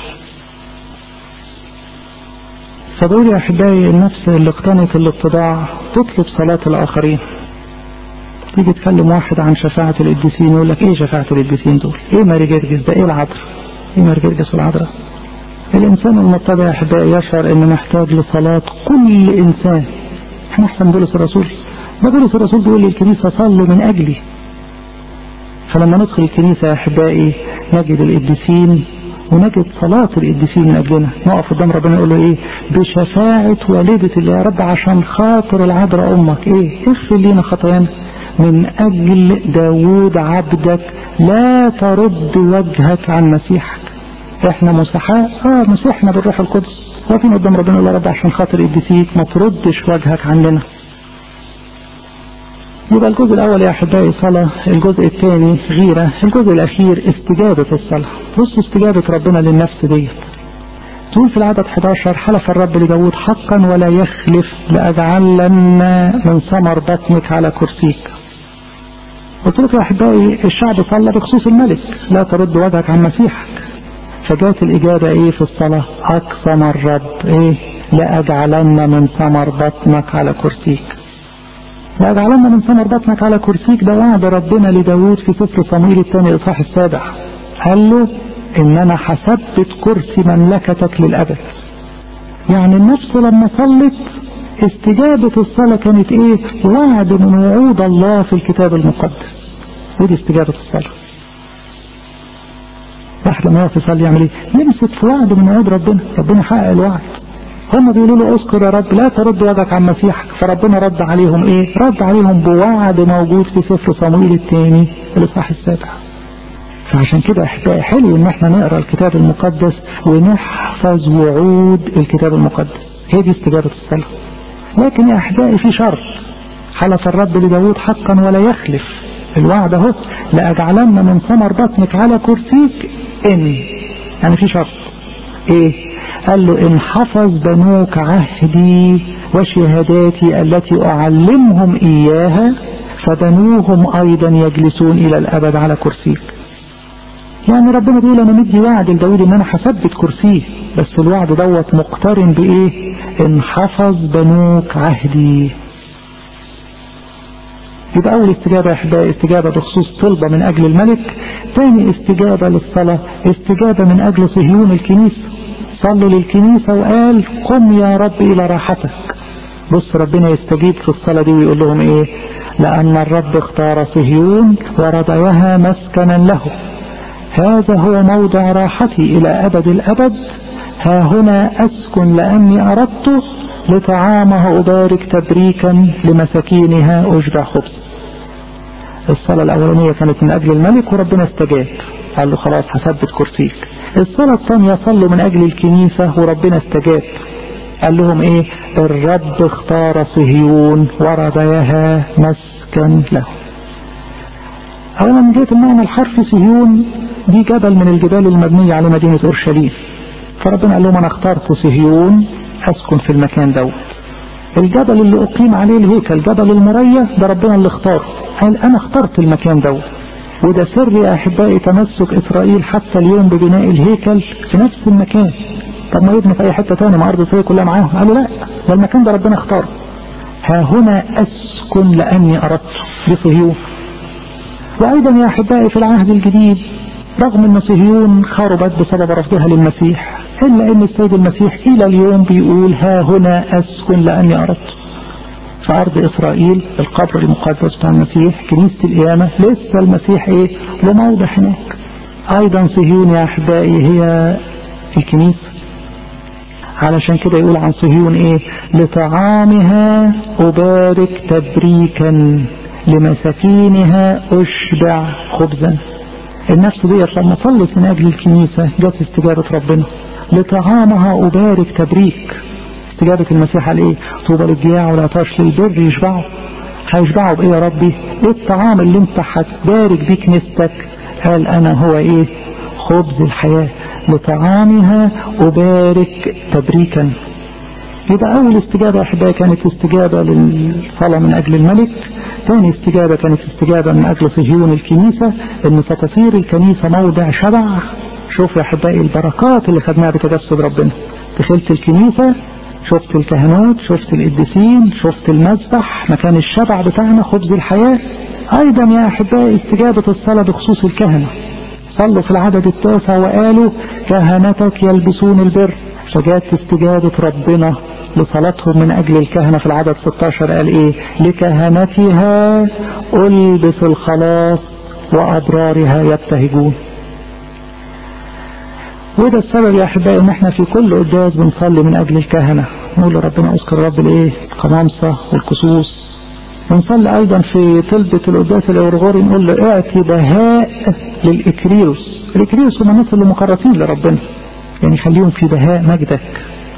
فبقول يا أحبائي النفس اللي اقتنت الاتضاع تطلب صلاة الآخرين تيجي تكلم واحد عن شفاعة القديسين يقول لك ايه شفاعة القديسين دول ايه ماري جرجس ده ايه العذراء ايه ماري جرجس والعذراء الانسان المتضع يا احبائي يشعر انه محتاج لصلاة كل انسان احنا احسن بولس الرسول ده بولس الرسول بيقول للكنيسة صلوا من اجلي فلما ندخل الكنيسة يا احبائي نجد القديسين ونجد صلاة القديسين من أجلنا نقف قدام ربنا نقول له إيه بشفاعة والدة اللي يا رب عشان خاطر العذراء أمك إيه اغفر لينا خطايانا من أجل داوود عبدك لا ترد وجهك عن مسيحك احنا مسحاء اه مسيحنا بالروح القدس واقفين قدام ربنا يقول يا رب عشان خاطر قديسيك ما تردش وجهك عننا يبقى الجزء الأول يا أحبائي صلاة الجزء الثاني غيرة الجزء الأخير استجابة الصلاة بصوا استجابة ربنا للنفس ديت تقول في العدد 11 حلف الرب لداود حقا ولا يخلف لأجعلن من ثمر بطنك على كرسيك قلت لك يا أحبائي الشعب صلى بخصوص الملك لا ترد وجهك عن مسيحك فجاءت الإجابة إيه في الصلاة أقسم الرب إيه لأجعلن من ثمر بطنك على كرسيك لأجعلن من ثمر بطنك على كرسيك ده وعد ربنا لداود في سفر صمويل الثاني الإصحاح السابع قال له إن أنا حسبت كرسي مملكتك للأبد يعني النفس لما صلت استجابة الصلاة كانت ايه وعد من وعود الله في الكتاب المقدس ودي استجابة الصلاة واحد لما يقف يصلي يعمل ايه يمسك في وعد من وعود ربنا ربنا حقق الوعد هم بيقولوا له اذكر يا رب لا ترد وجهك عن مسيحك فربنا رد عليهم ايه رد عليهم بوعد موجود في سفر صمويل الثاني الاصحاح السابع فعشان كده احبائي حلو ان احنا نقرا الكتاب المقدس ونحفظ وعود الكتاب المقدس هي دي استجابة الصلاة لكن يا احبائي في شرط حلف الرب لداود حقا ولا يخلف الوعد اهو لاجعلن من ثمر بطنك على كرسيك ان يعني في شرط ايه قال له ان حفظ بنوك عهدي وشهاداتي التي اعلمهم اياها فبنوهم ايضا يجلسون الى الابد على كرسيك يعني ربنا بيقول انا مدي وعد لداود ان انا هثبت كرسيه بس الوعد دوت مقترن بايه ان حفظ بنوك عهدي يبقى اول استجابة يا احبائي استجابة بخصوص طلبة من اجل الملك ثاني استجابة للصلاة استجابة من اجل صهيون الكنيسة صلوا للكنيسة وقال قم يا رب الى راحتك بص ربنا يستجيب في الصلاة دي ويقول لهم ايه لان الرب اختار صهيون ورضيها مسكنا له هذا هو موضع راحتي إلى أبد الأبد ها هنا أسكن لأني أردت لطعامه أبارك تبريكا لمساكينها أشبع خبز الصلاة الأولانية كانت من أجل الملك وربنا استجاب قال له خلاص هثبت كرسيك الصلاة الثانية صلوا من أجل الكنيسة وربنا استجاب قال لهم ايه الرب اختار صهيون ورضيها مسكن له اولا جيت المعنى الحرفي صهيون دي جبل من الجبال المبنية على مدينة اورشليم فربنا قال لهم انا اخترت صهيون اسكن في المكان دوت الجبل اللي اقيم عليه الهيكل جبل المرية ده ربنا اللي اختاره قال انا اخترت المكان دوت وده سر يا احبائي تمسك اسرائيل حتى اليوم ببناء الهيكل في نفس المكان طب ما يبني في اي حته ثانيه ما ارض اسرائيل كلها معاهم قالوا لا ده المكان ده ربنا اختاره ها هنا اسكن لاني اردت بصهيون وايضا يا احبائي في العهد الجديد رغم ان صهيون خربت بسبب رفضها للمسيح الا ان السيد المسيح الى اليوم بيقول ها هنا اسكن لاني اردت في ارض اسرائيل القبر المقدس بتاع المسيح كنيسه القيامه لسه المسيح ايه له موضع هناك ايضا صهيون يا احبائي هي الكنيسه علشان كده يقول عن صهيون ايه لطعامها ابارك تبريكا لمساكينها اشبع خبزا النفس ديت لما صلت من اجل الكنيسة جت استجابة ربنا لطعامها ابارك تبريك استجابة المسيح على ايه طوبى للجياع والعطاش للبر يشبعوا هيشبعوا بايه يا ربي ايه الطعام اللي انت هتبارك بيه كنيستك قال انا هو ايه خبز الحياة لطعامها أبارك تبريكا يبقى أول استجابة أحبائي كانت استجابة للصلاة من أجل الملك ثاني استجابة كانت استجابة من أجل صهيون الكنيسة إن ستصير الكنيسة موضع شبع شوف يا أحبائي البركات اللي خدناها بتجسد ربنا دخلت الكنيسة شفت الكهنوت شفت القديسين شفت المذبح مكان الشبع بتاعنا خبز الحياة أيضا يا أحبائي استجابة الصلاة بخصوص الكهنة صلوا في العدد التاسع وقالوا كهنتك يلبسون البر فجاءت استجابة ربنا لصلاتهم من أجل الكهنة في العدد 16 قال إيه لكهنتها ألبس الخلاص وأبرارها يبتهجون وده السبب يا أحبائي إن إحنا في كل قداس بنصلي من أجل الكهنة نقول لربنا أذكر رب الإيه القمامسة والكسوس ونصلي أيضا في طلبة القداس الأورغوري نقول له اعطي بهاء للإكريوس الإكريوس هم الناس اللي مكرسين لربنا يعني خليهم في بهاء مجدك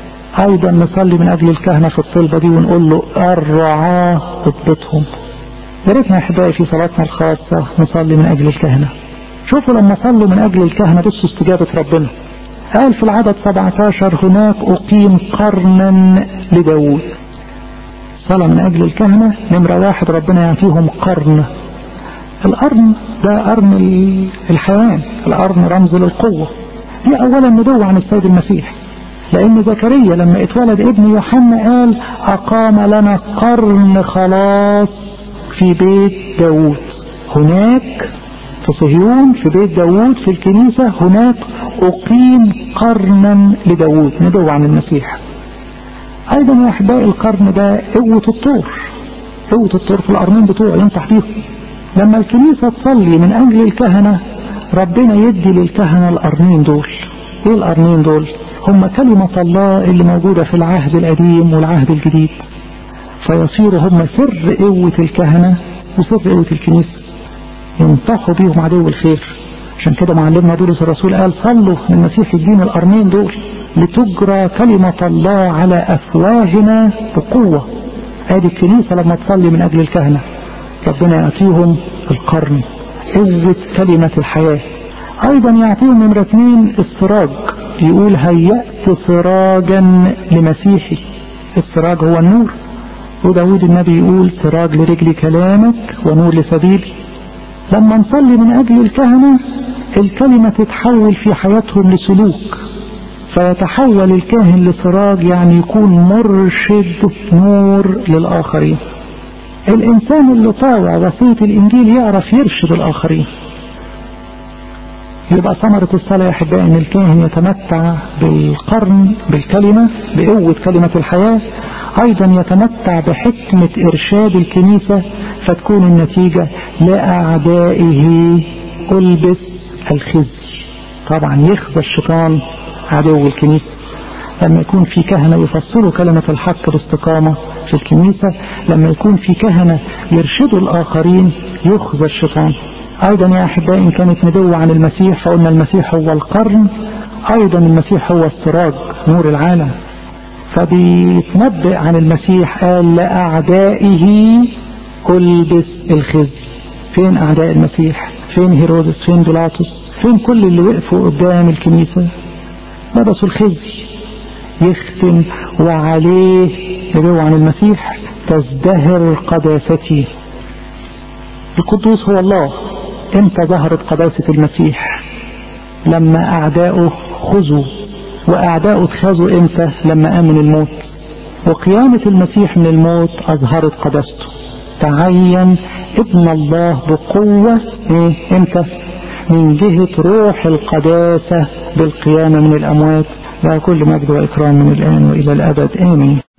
أيضا نصلي من أجل الكهنة في الطلبة دي ونقول له الرعاة اضبطهم يا ريتنا يا احبائي في صلاتنا الخاصة نصلي من اجل الكهنة شوفوا لما صلوا من اجل الكهنة بصوا استجابة ربنا قال في العدد 17 هناك اقيم قرنا لداود صلاة من اجل الكهنة نمرة واحد ربنا يعطيهم قرن القرن ده قرن الحيوان القرن رمز للقوة دي اولا نبوة عن السيد المسيح لان زكريا لما اتولد ابن يوحنا قال اقام لنا قرن خلاص في بيت داود هناك في صهيون في بيت داود في الكنيسة هناك أقيم قرنا لداود نبوة عن المسيح أيضا يا أحبائي القرن ده قوة الطور قوة الطور في القرنين بتوعه ينصح بيهم لما الكنيسة تصلي من أجل الكهنة ربنا يدي للكهنة القرنين دول ايه القرنين دول هم كلمة الله اللي موجودة في العهد القديم والعهد الجديد فيصيروا هم سر قوة الكهنة وسر قوة الكنيسة ينطحوا بيهم عدو الخير عشان كده معلمنا بولس الرسول قال صلوا للمسيح الدين القرنين دول لتجرى كلمة الله على أفواهنا بقوة ادي الكنيسة لما تصلي من أجل الكهنة ربنا يعطيهم القرن قوة كلمة الحياة أيضا يعطيهم نمرة اثنين السراج يقول هيأت سراجا لمسيحي السراج هو النور وداود النبي يقول سراج لرجل كلامك ونور لسبيلي لما نصلي من أجل الكهنة الكلمة تتحول في حياتهم لسلوك فيتحول الكاهن لسراج يعني يكون مرشد نور للآخرين الإنسان اللي طاوع وصية الإنجيل يعرف يرشد الآخرين يبقى ثمرة الصلاة يا أحبائي أن الكاهن يتمتع بالقرن بالكلمة بقوة كلمة الحياة أيضا يتمتع بحكمة إرشاد الكنيسة فتكون النتيجة لأعدائه ألبس الخزي طبعا يخزى الشيطان عدو الكنيسة لما يكون في كهنة يفصلوا كلمة الحق باستقامة في الكنيسة لما يكون في كهنة يرشدوا الآخرين يخزى الشيطان أيضا يا أحبائي إن كانت نبوة عن المسيح فقلنا المسيح هو القرن أيضا المسيح هو السراج نور العالم فبيتنبئ عن المسيح قال لأعدائه ألبس الخزي فين أعداء المسيح فين هيرودس فين بيلاطس فين كل اللي وقفوا قدام الكنيسة لبسوا الخزي يختم وعليه نبوة عن المسيح تزدهر قداستي القدوس هو الله امتى ظهرت قداسة المسيح لما أعداؤه خذوا وأعداؤه اتخذوا امتى لما آمن الموت وقيامة المسيح من الموت أظهرت قداسته تعين ابن الله بقوة ايه امتى من جهة روح القداسة بالقيامة من الأموات لا كل مجد وإكرام من الآن وإلى الأبد آمين